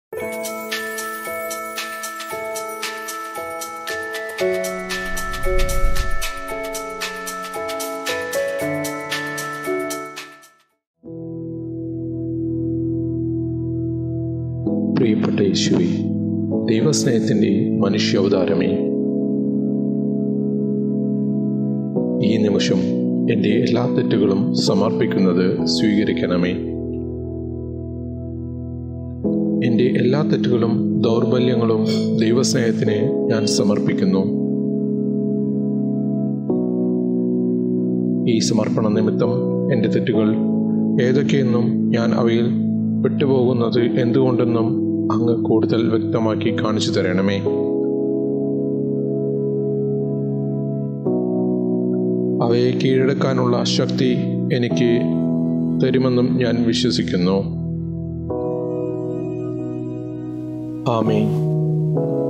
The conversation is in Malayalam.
പ്രിയപ്പെട്ട യേശുവെ ദൈവസ്നേഹത്തിൻ്റെ മനുഷ്യാവതാരമേ ഈ നിമിഷം എൻ്റെ എല്ലാ തെറ്റുകളും സമർപ്പിക്കുന്നത് സ്വീകരിക്കണമേ എൻ്റെ എല്ലാ തെറ്റുകളും ദൗർബല്യങ്ങളും ദൈവസ്നേഹത്തിന് ഞാൻ സമർപ്പിക്കുന്നു ഈ സമർപ്പണ നിമിത്തം എൻ്റെ തെറ്റുകൾ ഏതൊക്കെയെന്നും ഞാൻ അവയിൽ വിട്ടുപോകുന്നത് എന്തുകൊണ്ടെന്നും അങ്ങ് കൂടുതൽ വ്യക്തമാക്കി കാണിച്ചു തരണമേ അവയെ കീഴടക്കാനുള്ള ശക്തി എനിക്ക് തരുമെന്നും ഞാൻ വിശ്വസിക്കുന്നു ആമേ